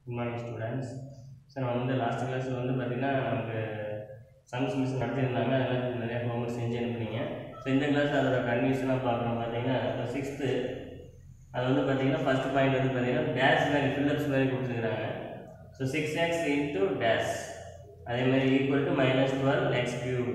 Good morning students sir நம்ம வந்து last கிளாஸில் வந்து பார்த்திங்கன்னா நமக்கு சம்ஸ் மிஸ் நடத்தியிருந்தாங்க அதெல்லாம் நிறைய ஹோம்ஒர்க் செஞ்சு அனுப்புனீங்க ஸோ இந்த கிளாஸ் அதோட கன்வியூஷனாக பார்க்குறோம் பார்த்தீங்கன்னா இப்போ சிக்ஸ்த்து அது வந்து பார்த்தீங்கன்னா ஃபஸ்ட் பாயிண்ட் வந்து பார்த்தீங்கன்னா டேஷ் மாதிரி ஃபில்லப்ஸ் மாதிரி கொடுத்துருக்குறாங்க so six x into dash அதே மாதிரி equal to minus twelve x cube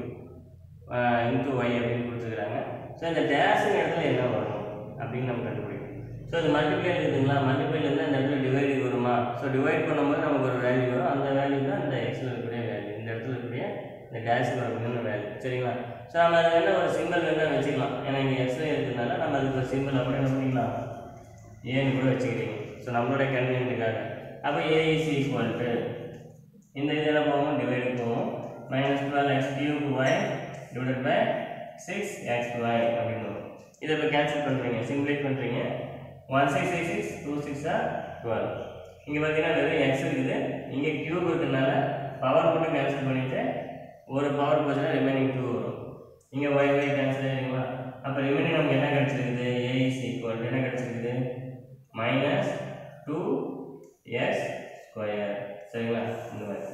into y அப்படின்னு கொடுத்துருக்குறாங்க ஸோ இந்த டேஷுங்க இடத்துல என்ன வரும் அப்படின்னு நம்ம கண்டுபிடிக்கணும் ஸோ இது மல்டிப்ளை இருக்குதுங்களா மல்டிப்ளைல இருந்து அந்த இடத்துல டிவைடு வருமா ஸோ டிவைட் பண்ணும்போது நமக்கு ஒரு வேல்யூ வரும் அந்த வேல்யூ தான் இந்த எக்ஸில் இருக்கக்கூடிய வேல்யூ இந்த இடத்துல இருக்கக்கூடிய இந்த டேஷ் வரக்கூடிய வேல்யூ சரிங்களா ஸோ நம்ம அது என்ன ஒரு சிம்பிள் வேணால் வச்சுக்கலாம் ஏன்னா இங்கே எக்ஸ்ல இருக்கிறதுனால நம்ம அதுக்கு ஒரு சிம்பிள் அப்படியே என்ன பண்ணிக்கலாம் ஏன்னு கூட வச்சுக்கிறீங்க ஸோ நம்மளோட கன்வீனியன்ட்டுக்காக அப்போ ஏ இஸ் ஈக்குவல் டு இந்த இதில் போகும் டிவைடு போகும் minus twelve x cube y divide by six x y அப்படின்னு வரும் இதை இப்போ கேன்சல் பண்ணுறீங்க சிம்பிளை பண்ணுறீங்க one six eight six two six are twelve இங்கே பார்த்தீங்கன்னா வெறும் எக்ஸ் இருக்குது இங்கே கியூப் இருக்கிறதுனால பவர் மட்டும் கேன்சல் பண்ணிவிட்டு ஒரு பவர் போச்சுன்னா ரிமைனிங் டூ வரும் இங்கே ஒய் ஒய் கேன்சல் ஆகிடுங்களா அப்போ ரிமைனிங் நமக்கு என்ன கிடச்சிருக்குது ஏ இஸ் ஈக்குவல் என்ன கிடச்சிருக்குது மைனஸ் டூ எக்ஸ் ஸ்கொயர் சரிங்களா இந்த மாதிரி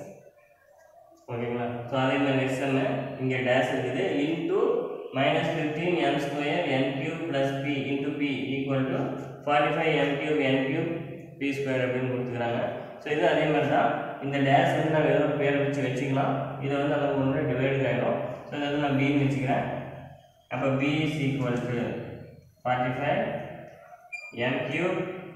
ஓகேங்களா ஸோ அதே மாதிரி நெக்ஸ்ட் என்ன இங்கே டேஷ் இருக்குது into minus fifteen m square n cube plus p into p equal to forty five m cube n cube p square அப்படின்னு கொடுத்துக்கிறாங்க ஸோ இது அதே மாதிரி தான் இந்த டேஷ் வந்து நம்ம ஏதோ ஒரு பேரை வச்சு வச்சுக்கலாம் இதை வந்து நம்ம ஒன்று டிவைடு ஆகிடும் ஸோ இதை வந்து நான் பின்னு வச்சுக்கிறேன் அப்போ p is equal to forty five m cube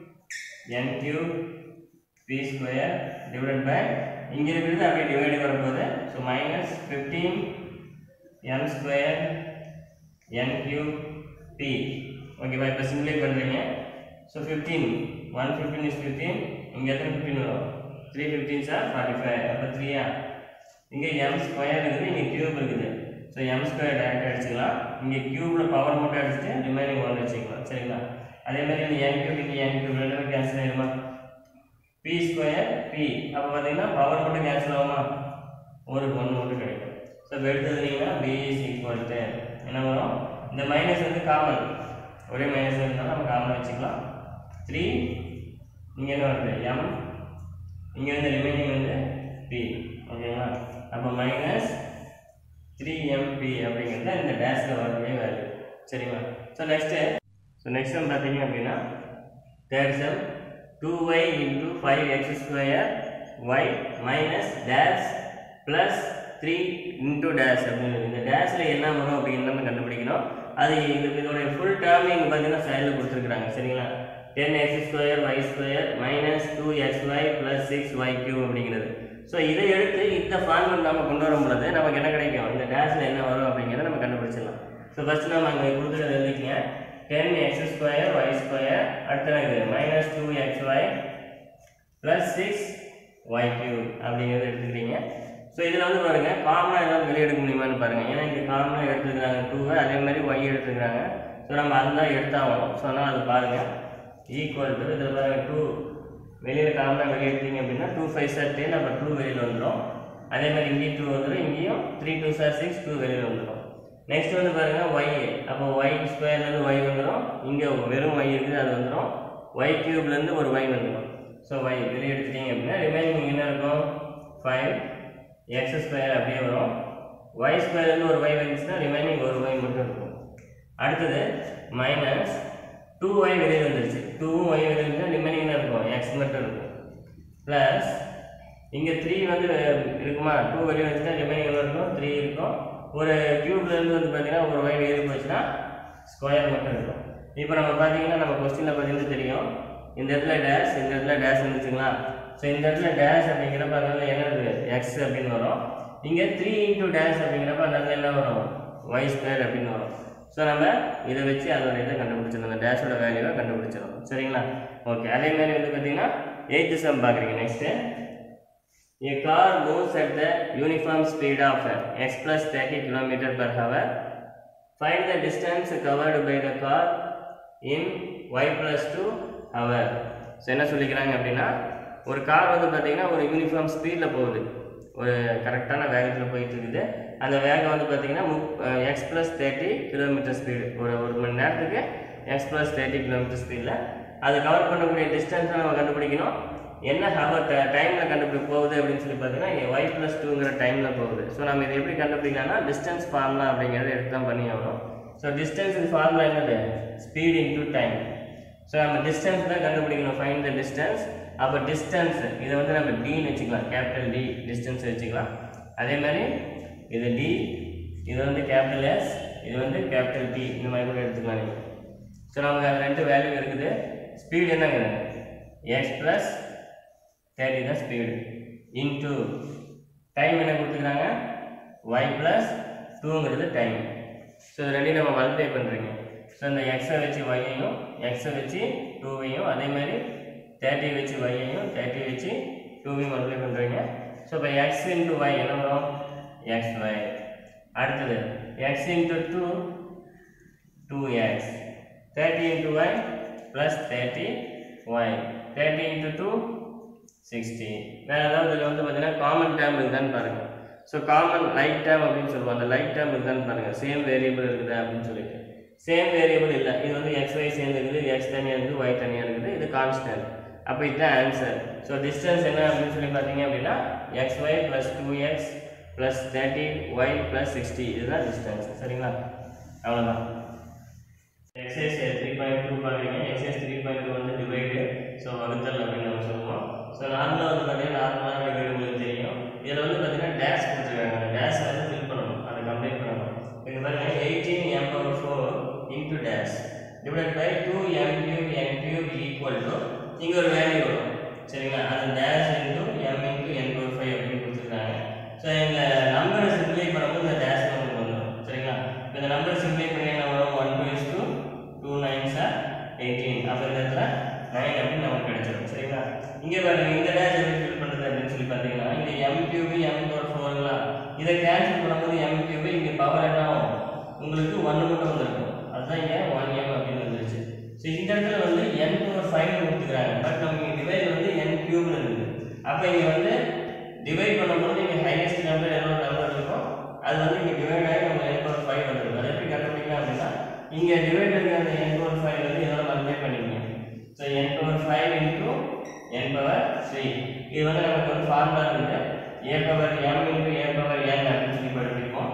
n cube p square divide by இங்கே இருக்கிறது அப்படியே டிவைடு வரப்போகுது so minus fifteen m square n cube p ஓகேவா இப்போ சிம்பிளை பண்ணுறீங்க so fifteen one fifteen is fifteen இங்கே எத்தனை ஃபிஃப்டீன் வரும் three fifteen are forty five அப்போ த்ரீயா இங்கே எம் ஸ்கொயர் இருக்குது இங்கே கியூப் இருக்குது ஸோ எம் ஸ்கொயர் டேரக்டாக அடிச்சுக்கலாம் இங்கே கியூபில் பவர் மட்டும் அடிச்சுட்டு ரிமைனிங் ஒன் வச்சுக்கலாம் சரிங்களா அதே மாதிரி இந்த என் கியூப் இங்கே என் கியூப் ரெண்டுமே கேன்சல் ஆகிடுமா பி ஸ்கொயர் பி அப்போ பார்த்தீங்கன்னா பவர் மட்டும் கேன்சல் ஆகுமா ஒரு ஒன்று மட்டும் கிடைக்கும் ஸோ இப்போ எடுத்துருந்தீங்கன்னா பி இஸ் ஈக்குவல் டு என்ன வரும் இந்த மைனஸ் வந்து காமன் ஒரே மைனஸ் இருந்தாலும் நம்ம காமன் வச்சுக்கலாம் த்ரீ இங்கே என்ன வருது எம் இங்கே வந்து ரிமைனிங் வந்து பி ஓகேங்களா அப்போ மைனஸ் த்ரீ எம்பி அப்படிங்கிறது இந்த டேஷில் வரக்கூடிய வேல்யூ சரிங்களா so next so next time பார்த்தீங்க அப்படின்னா third sum two y into five x square y minus dash plus three into dash அப்படின்னு இந்த டேஷில் என்ன வரும் அப்படின்னு நம்ம கண்டுபிடிக்கணும் அது இது இதோடைய ஃபுல் டேர்ம் இங்கே பார்த்தீங்கன்னா சைடில் கொடுத்துருக்குறாங்க சரிங்களா ten x square y square minus two x y plus six y q அப்படிங்கிறது ஸோ இதை எடுத்து இந்த ஃபார்மெட் நம்ம கொண்டு வரும் பொழுது நமக்கு என்ன கிடைக்கும் இந்த டேஷில் என்ன வரும் அப்படிங்கிறத நம்ம கண்டுபிடிச்சிடலாம் ஸோ ஃபஸ்ட் நம்ம அங்கே கொடுத்துட்டு எழுதிக்கங்க ten x square y square அடுத்த இது minus two x y plus six y q அப்படிங்கிறத எடுத்துக்கிறீங்க ஸோ இதில் வந்து பாருங்க காமனாக ஏதாவது வெளியே எடுக்க முடியுமான்னு பாருங்கள் ஏன்னா இங்கே காமனாக எடுத்துக்கிறாங்க டூவை அதே மாதிரி ஒய் எடுத்துக்கிறாங்க ஸோ நம்ம அதுதான் எடுத்தாகணும் ஸோ அதனால் அது பாருங்கள் ஈக்குவல் டு இதில் பாருங்க டூ வெளியில் காமனாக வெளியே எடுத்தீங்க அப்படின்னா டூ ஃபைவ் சார் டென் அப்புறம் டூ வெளியில் வந்துடும் அதே மாதிரி இங்கேயும் டூ வந்துடும் இங்கேயும் three two are six two வெளியில் வந்துடும் நெக்ஸ்ட் வந்து பாருங்கள் ஒய் அப்போ ஒய் ஸ்கொயர்லேருந்து ஒய் வந்துடும் இங்கே வெறும் ஒய் இருக்குது அது வந்துடும் ஒய் கியூப்லேருந்து ஒரு ஒய் வந்துடும் ஸோ ஒய் வெளியே எடுத்துட்டீங்க அப்படின்னா ரிமைனிங் என்ன இருக்கும் ஃபைவ் எக்ஸ் ஸ்கொயர் அப்படியே வரும் ஒய் ஸ்கொயர்லேருந்து ஒரு ஒய் வந்துச்சுன்னா ரிமைனிங் ஒரு ஒய் மட்டும் இருக்கும் அடுத்தது மைனஸ் டூ ஒய் வெளியில் வந்துருச்சு டூவும் ஒய் வெளியில் இருந்தால் ரிமைனிங் தான் இருக்கும் எக்ஸ் மட்டும் இருக்கும் ப்ளஸ் இங்கே த்ரீ வந்து இருக்குமா டூ வெளியே வந்துச்சுன்னா ரிமைனிங் எவ்வளோ இருக்கும் த்ரீ இருக்கும் ஒரு க்யூப்லேருந்து வந்து பார்த்தீங்கன்னா ஒரு ஒய் வெளியே போச்சுன்னா ஸ்கொயர் மட்டும் இருக்கும் இப்போ நம்ம பார்த்தீங்கன்னா நம்ம கொஸ்டினில் பார்த்தீங்கன்னா தெரியும் இந்த இடத்துல டேஷ் இந்த இடத்துல டேஷ் இருந்துச்சுங்களா ஸோ இந்த இடத்துல டேஷ் அப்படிங்கிறப்ப அதனால என்ன இருக்குது எக்ஸ் அப்படின்னு வரும் இங்கே த்ரீ இன்டூ டேஷ் அப்படிங்கிறப்ப அதனால என்ன வரும் ஒய் ஸ்கொயர் அப்படின்னு வரும் ஸோ நம்ம இதை வச்சு அதோட இதை கண்டுபிடிச்சிடணும் அந்த டேஷோட வேல்யூவை கண்டுபிடிச்சிடும் சரிங்களா ஓகே அதே மாதிரி வந்து பார்த்தீங்கன்னா எயித்து சம் பார்க்குறீங்க next A car moves at the uniform speed of x plus 30 km per hour. Find the distance covered by the car in y plus 2 hour. So என்ன சொல்லிக்கிறாங்க அப்படின்னா ஒரு கார் வந்து பார்த்தீங்கன்னா ஒரு யூனிஃபார்ம் ஸ்பீடில் போகுது ஒரு கரெக்டான வேகத்தில் போயிட்டு இருக்குது அந்த வேகம் வந்து பார்த்தீங்கன்னா முப் x plus thirty kilometre speed ஒரு ஒரு மணி நேரத்துக்கு எக்ஸ் ப்ளஸ் தேர்ட்டி கிலோமீட்டர் ஸ்பீடில் அது கவர் பண்ணக்கூடிய டிஸ்டன்ஸை நம்ம கண்டுபிடிக்கணும் என்ன ஹவர் டைமில் கண்டுபிடி போகுது அப்படின்னு சொல்லி பார்த்தீங்கன்னா ஒய் ப்ளஸ் டூங்கிற டைமில் போகுது ஸோ நம்ம இதை எப்படி கண்டுபிடிக்கலாம்னா டிஸ்டன்ஸ் ஃபார்முலா அப்படிங்கிறத எடுத்து தான் பண்ணி ஆகணும் ஸோ டிஸ்டன்ஸ் ஃபார்முலா என்னது ஸ்பீட் இன்டூ டைம் ஸோ நம்ம டிஸ்டன்ஸ் தான் கண்டுபிடிக்கணும் ஃபைன் த டிஸ்டன்ஸ் அப்போ டிஸ்டன்ஸ் இதை வந்து நம்ம டின்னு வச்சுக்கலாம் கேபிட்டல் டி டிஸ்டன்ஸ் வச்சுக்கலாம் அதே மாதிரி இது டி இது வந்து கேபிட்டல் எஸ் இது வந்து கேபிட்டல் டி இந்த மாதிரி கூட எடுத்துக்கலாம் நீங்கள் ஸோ நமக்கு அது ரெண்டு வேல்யூ இருக்குது ஸ்பீடு என்னங்க எக்ஸ் ப்ளஸ் தேர்ட்டி தான் ஸ்பீடு இன்டூ டைம் என்ன கொடுத்துக்கிறாங்க ஒய் ப்ளஸ் டூங்கிறது டைம் ஸோ இது ரெண்டையும் நம்ம மல்டிப்ளை பண்ணுறீங்க ஸோ இந்த எக்ஸை வச்சு ஒய்யையும் எக்ஸை வச்சு டூவையும் அதே மாதிரி தேர்ட்டி வச்சு ஒய்யையும் தேர்ட்டி வச்சு டூவையும் மல்டிப்ளை பண்ணுறீங்க ஸோ இப்போ எக்ஸ் இன்ட்டு ஒய் என்ன வரும் எக்ஸ் ஒய் அடுத்தது x into two two x thirty into y plus thirty y thirty into two sixty வேறு ஏதாவது இதில் வந்து பார்த்தீங்கன்னா காமன் டேர்ம் இருக்குதான்னு பாருங்கள் ஸோ காமன் லைட் டேர்ம் அப்படின்னு சொல்லுவோம் அந்த லைட் டேர்ம் இருக்குதான்னு பாருங்கள் சேம் வேரியபிள் இருக்குதா அப்படின்னு சொல்லிட்டு சேம் வேரியபிள் இல்லை இது வந்து எக்ஸ் ஒய் சேர்ந்து இருக்குது எக்ஸ் தனியாக இருக்குது ஒய் தனியாக இருக்குது இது கான்ஸ்டன்ட் அப்போ இதுதான் ஆன்சர் ஸோ டிஸ்டன்ஸ் என்ன அப்படின்னு சொல்லி பார்த்தீங்க அப்படின்னா x y plus two x plus thirty y plus sixty இதுதான் டிஸ்டன்ஸ் சரிங்களா அவ்வளோதான் எக்ஸைஸ் த்ரீ பாயிண்ட் டூ பார்க்குறீங்க எக்ஸைஸ் த்ரீ பாயிண்ட் டூ வந்து டிவைடு ஸோ வகுத்தல் அப்படின்னு நம்ம சொல்லுவோம் ஸோ நார்மலாக வந்து பார்த்தீங்கன்னா நார்மலான டிவைடு உங்களுக்கு தெரியும் இதில் வந்து பார்த்தீங்கன்னா டேஷ் கொடுத்துருக்காங்க அந்த டேஷை வந்து ஃபில் பண்ணணும் அதை கம்ப்ளீட் பண்ணணும் இது பாருங்க eighteen m power four into dash divide by two m cube n cube equal to இங்கே ஒரு வேல்யூ வரும் சரிங்களா அது dash into m into n power five அப்படின்னு கொடுத்துருக்காங்க ஸோ இந்த நம்பரை சிம்பிளை பண்ணும்போது இந்த டேஷ் நமக்கு வந்துடும் சரிங்களா இப்போ இந்த நம்பர் சிம்பிளை பண்ணி என்ன வரும் one two is two two nines are eighteen அப்போ இந்த இடத்துல நைன் அப்படின்னு நமக்கு கிடைச்சிடும் சரிங்களா இங்கே பாருங்க இந்த டேஷ் எப்படி ஃபில் பண்ணுறது அப்படின்னு சொல்லி பார்த்தீங்கன்னா இங்கே எம் கியூபு எம் பவர் ஃபோர்லாம் இதை கேன்சல் பண்ணும்போது எம் கியூபு இங்கே பவர் என்ன ஆகும் உங்களுக்கு ஒன்று மட்டும் வந்திருக்கும் அதுதான் இங்கே ஒன் எம் அப்படின்னு வந்துருச்சு ஸோ இந்த இடத்துல வந்து என் பவர் ஃபைவ் கொடுத்துக்கிறாங்க பட் நமக்கு டிவைட் வந்து என் கியூப்னு இருக்குது அப்போ இங்கே வந்து டிவைட் பண்ணும்போது இங்கே ஹையஸ்ட் நம்பர் எவ்வளோ நம்பர் இருக்கும் அது வந்து இங்கே டிவைட் ஆகி நம்ம என் பவர் ஃபைவ் வந்துருக்கும் அதை எப்படி கண்டுபிடிக்கலாம் அப்படின்னா இங்கே டிவைட் இருக்கிற அந்த என் பவர் ஃபைவ் வந்து இதோட மல்டிப்ளை பண்ணிக்கணும் so n power five into n power three இது வந்து நமக்கு ஒரு ஃபார்முலா இருக்குது a power m into a power n அப்படின்னு சொல்லி படிப்பிருக்கோம்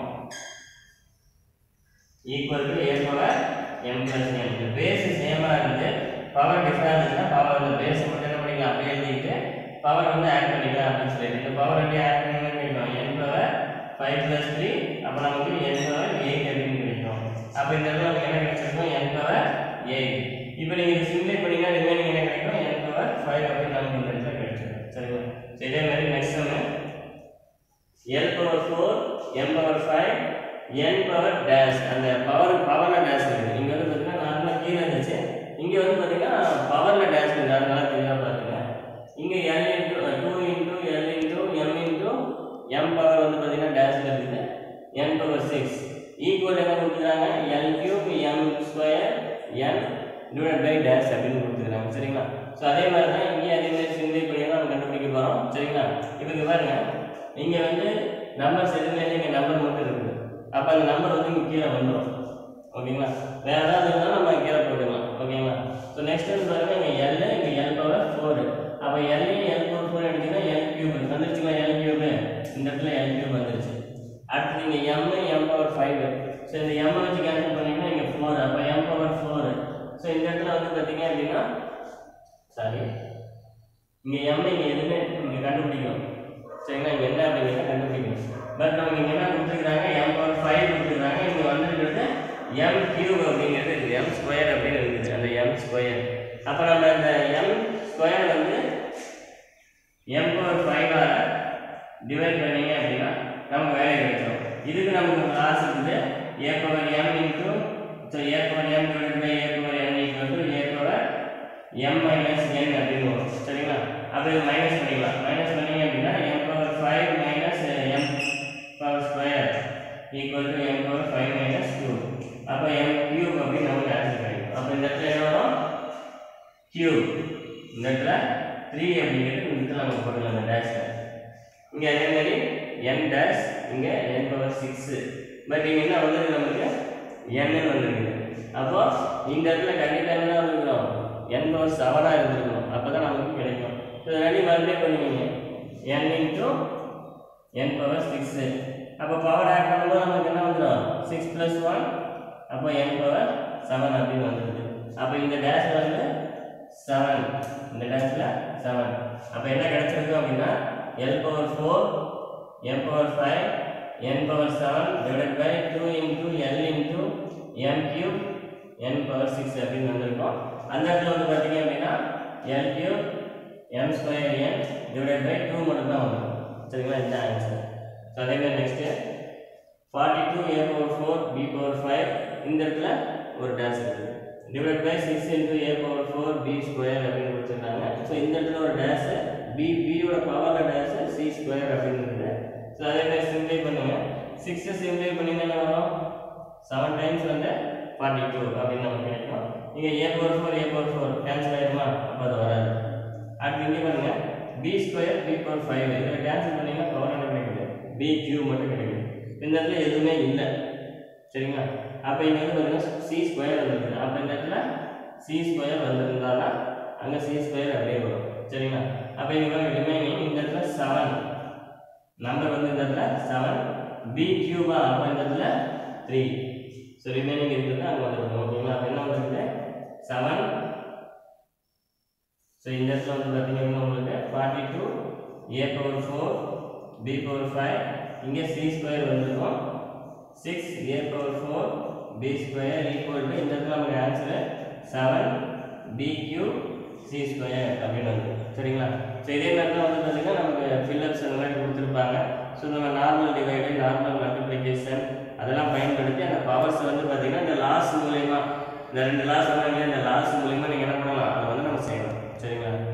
equal to a power m plus n இந்த பேஸ் சேமாக இருந்து பவர் டிஃப்ரெண்ட் இருந்துச்சுன்னா பவர் அந்த பேஸ் மட்டும் என்ன பண்ணிக்கலாம் அப்படியே எழுதிட்டு பவர் வந்து ஆட் பண்ணிக்கலாம் அப்படின்னு சொல்லிட்டு இந்த பவர் அப்படியே ஆட் பண்ணி கிடைக்கும் n power five plus three அப்போ நமக்கு என் பவர் எயிட் அப்படின்னு கிடைக்கும் அப்போ இந்த இடத்துல நமக்கு என்ன கிடைச்சிருக்கும் என் பவர் எயிட் இப்போ நீங்கள் இது சிம்ப்ளை பண்ணீங்கன்னா ரிமைனிங் என்ன கிடைக்கும் என் பவர் ஃபைவ் அப்படின்னு நமக்கு இந்த இடத்துல கிடைச்சிடும் சரிங்களா So, இதே மாதிரி next sum l power four m power five n power dash அந்த பவர் பவரில் டேஷ் இருக்குது இங்கே வந்து பார்த்தீங்கன்னா நார்மலாக கீழே இருந்துச்சு இங்கே வந்து பார்த்தீங்கன்னா பவரில் டேஷ் இருக்குது அதனால தெளிவாக பார்த்துங்க இங்கே l into two into l into m into m power வந்து பார்த்தீங்கன்னா டேஷில் இருக்குது என் பவர் சிக்ஸ் ஈக்குவல் என்ன கொடுத்துருக்காங்க l cube m square n divide by dash அப்படின்னு கொடுத்துருக்காங்க சரிங்களா ஸோ அதே மாதிரி தான் இங்கே அதே மாதிரி சிம்பிளை பண்ணி தான் நம்ம கண்டுபிடிக்க போகிறோம் சரிங்களா இப்போ இங்கே பாருங்க இங்கே வந்து நம்பர்ஸ் எதுவுமே இல்லை இங்கே நம்பர் மட்டும் இருக்குது அப்போ அந்த நம்பர் வந்து இங்கே கீழே வந்துடும் ஓகேங்களா வேற ஏதாவது இருந்தாலும் நம்ம கீழே போட்டுக்கலாம் ஓகேங்களா ஸோ நெக்ஸ்ட் வந்து பாருங்க இங்கே எல் இங்கே எல் பவர் ஃபோர் அப்போ எல்லையும் எல் பவர் ஃபோர் எடுத்தீங்கன்னா எல் கியூப் வந்துருச்சுங்களா எல் கியூப் இந்த இடத்துல எல் கியூப் வந்துருச்சு அடுத்து இங்கே m m power five so இந்த எம் வச்சு கேன்சல் பண்ணீங்கன்னா இங்கே ஃபோர் அப்போ எம் பவர் ஃபோர் ஸோ இந்த இடத்துல வந்து பார்த்தீங்க அப்படின்னா சாரி இங்கே எம் இங்கே எதுவுமே இங்கே கண்டுபிடிக்கணும் சரிங்களா இங்கே என்ன அப்படிங்கிறத கண்டுபிடிக்கணும் பட் நமக்கு இங்கே என்ன கொடுத்துருக்காங்க எம் பவர் ஃபைவ் கொடுத்துருக்காங்க இங்கே வந்துருக்கிறது எம் கியூப் அப்படிங்கிறது இருக்குது எம் ஸ்கொயர் அப்படின்னு இருக்குது அந்த எம் ஸ்கொயர் அப்போ நம்ம அந்த எம் ஸ்கொயர் வந்து எம் பவர் ஃபைவால் டிவைட் பண்ணீங்க அப்படின்னா நமக்கு வேலை கிடைச்சிடும் இதுக்கு நமக்கு கிளாஸ் இருக்குது a power m into so a power m divide by a power n equal to a power m minus n அப்படின்னு வரும் சரிங்களா அப்போ இது மைனஸ் பண்ணிக்கலாம் மைனஸ் பண்ணீங்க அப்படின்னா m power five minus m power square equal to m power five minus two அப்போ m cube அப்படின்னு நமக்கு ஆன்சர் கிடைக்கும் அப்போ இந்த இடத்துல என்ன வரும் கியூப் இந்த இடத்துல த்ரீ அப்படிங்கிறது இந்த இடத்துல நம்ம போட்டுக்கலாம் அந்த டேஷில் இங்கே அதே மாதிரி என் டேஷ் இங்கே என் பவர் சிக்ஸு பட் இங்கே என்ன வந்திருக்கு நமக்கு என்னு வந்திருக்குது அப்போ இந்த இடத்துல கண்டிப்பாக என்ன வந்துருக்கணும் என் பவர் செவனாக இருந்திருக்கணும் அப்போ தான் நமக்கு கிடைக்கும் ஸோ ரெண்டையும் மல்டிப்ளை பண்ணுவீங்க n into n power six அப்போ பவர் ஆட் பண்ணும்போது நமக்கு என்ன வந்துடும் சிக்ஸ் ப்ளஸ் ஒன் அப்போ n பவர் செவன் அப்படின்னு வந்துடுது அப்போ இந்த டேஷ் வந்து செவன் இந்த டேஷில் செவன் அப்போ என்ன கிடைச்சிருக்கு அப்படின்னா l power four m power five n power seven divide by two into l into m cube n power six அப்படின்னு வந்திருக்கும் அந்த இடத்துல வந்து பார்த்தீங்க அப்படின்னா l cube m square n divide by two மட்டும் தான் வரும் சரிங்களா இந்த ஆன்சர் ஸோ அதே மாதிரி next forty two a power four b power five இந்த இடத்துல ஒரு டேஷ் இருக்குது divide by six into a power four b square அப்படின்னு கொடுத்துருக்காங்க ஸோ இந்த இடத்துல ஒரு டேஷ் பி பியோட பவரில் டேஷ் சி ஸ்கொயர் அப்படின்னு இருக்குது ஸோ அதே மாதிரி சிம்ப்ளை பண்ணுங்க சிக்ஸை சிம்ப்ளை பண்ணிங்கன்னா என்ன வரும் செவன் டைம்ஸ் வந்து ஃபார்ட்டி டூ அப்படின்னு நமக்கு கிடைக்கும் நீங்கள் a power four a power four cancel ஆயிருமா அப்போ அது வராது அடுத்து இங்கே பாருங்க b square b power five இதில் கேன்சல் பண்ணீங்கன்னா பவர் என்ன கிடைக்குது பி கியூ மட்டும் கிடைக்குது இந்த இடத்துல எதுவுமே இல்லை சரிங்களா அப்போ இங்கே வந்து பார்த்தீங்கன்னா சி ஸ்கொயர் வந்துருக்கு அப்போ இந்த இடத்துல சி ஸ்கொயர் வந்திருந்தானா அங்கே சி ஸ்கொயர் அப்படியே வரும் சரிங்களா அப்போ இங்கே பாருங்க ரிமைனிங் இந்த இடத்துல செவன் நம்பர் வந்து இந்த இடத்துல செவன் பி கியூபா அப்போ இந்த இடத்துல த்ரீ ஸோ ரிமைனிங் இருக்கிறது அங்கே வந்துருக்கும் ஓகேங்களா அப்போ என்ன வந்துருக்கு செவன் ஸோ இந்த இடத்துல வந்து பார்த்தீங்கன்னா உங்களுக்கு forty two a power four b power five இங்கே சி ஸ்கொயர் வந்திருக்கும் six a power four b square equal to இந்த இடத்துல நமக்கு answer seven b q c square அப்படின்னு வந்து சரிங்களா ஸோ இதே மாதிரி தான் வந்து பார்த்தீங்கன்னா நமக்கு ஃபில்லப்ஸ் அந்த மாதிரி கொடுத்துருப்பாங்க ஸோ நம்ம நார்மல் டிவைடு நார்மல் மல்டிப்ளிகேஷன் அதெல்லாம் பயன்படுத்தி அந்த பவர்ஸ் வந்து பார்த்தீங்கன்னா இந்த லாஸ் மூலயமா இந்த ரெண்டு லாஸ் சொன்னாங்க இந்த லாஸ் மூலயமா நீங்கள் என்ன பண்ணலாம் அதை வந்து நம்ம செய்யலாம் சரிங்களா